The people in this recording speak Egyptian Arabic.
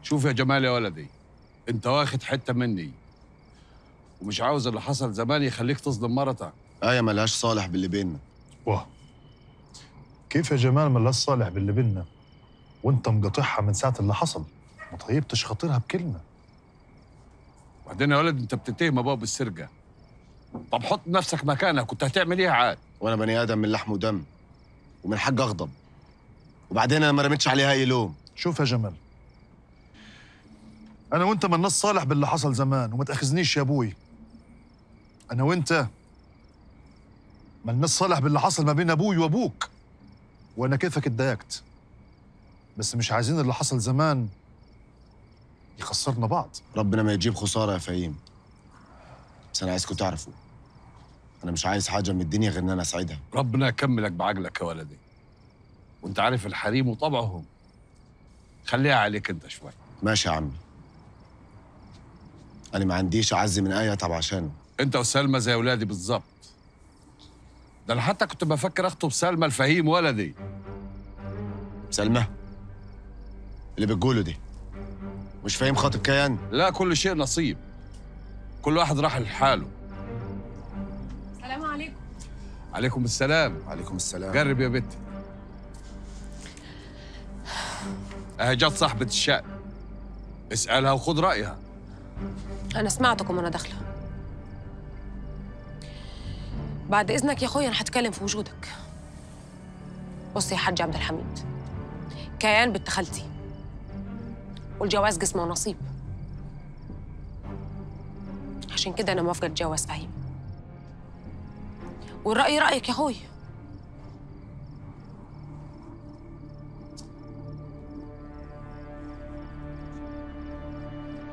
شوف يا جمال يا ولدي انت واخد حته مني ومش عاوز اللي حصل زمان يخليك تظلم مرتك آية ملهاش صالح باللي بيننا واه كيف يا جمال ملاش صالح باللي بينا وانت مقاطعها من ساعة اللي حصل ما طيبتش خاطرها بكلمة وبعدين يا ولد انت بتتهم ابوه بالسرقه طب حط نفسك مكانها كنت هتعمل ايه عاد وأنا بني آدم من لحم ودم ومن حق أغضب وبعدين أنا ما رميتش عليها أي لوم شوف يا جمال أنا وأنت مالناش صالح باللي حصل زمان وما تأخذنيش يا أبوي أنا وأنت مالناش صالح باللي حصل ما بين أبوي وأبوك وأنا كيفك اتضايقت بس مش عايزين اللي حصل زمان يخسرنا بعض ربنا ما يجيب خسارة يا فهيم بس أنا عايزكم تعرفوا أنا مش عايز حاجة من الدنيا غير إن أنا أسعدها ربنا يكملك بعقلك يا ولدي وانت عارف الحريم وطبعهم خليها عليك انت شوي ماشي يا عمي أنا ما عنديش أعز من آية طب عشانه انت وسلمى زي اولادي بالظبط ده انا حتى كنت بفكر اخطب سلمى الفهيم ولدي سلمى اللي بتقوله دي مش فاهم خاطب كيان لا كل شيء نصيب كل واحد راح لحاله السلام عليكم عليكم السلام عليكم السلام جرب يا بنتي اهي جت صاحبة الشأن اسألها وخد رأيها انا سمعتكم وانا داخله بعد اذنك يا اخويا انا هتكلم في وجودك بص يا حاج عبد الحميد كيان بنت خالتي والجواز قسمه ونصيب عشان كده انا موافقه اتجوز فهيم والرأي رأيك يا اخويا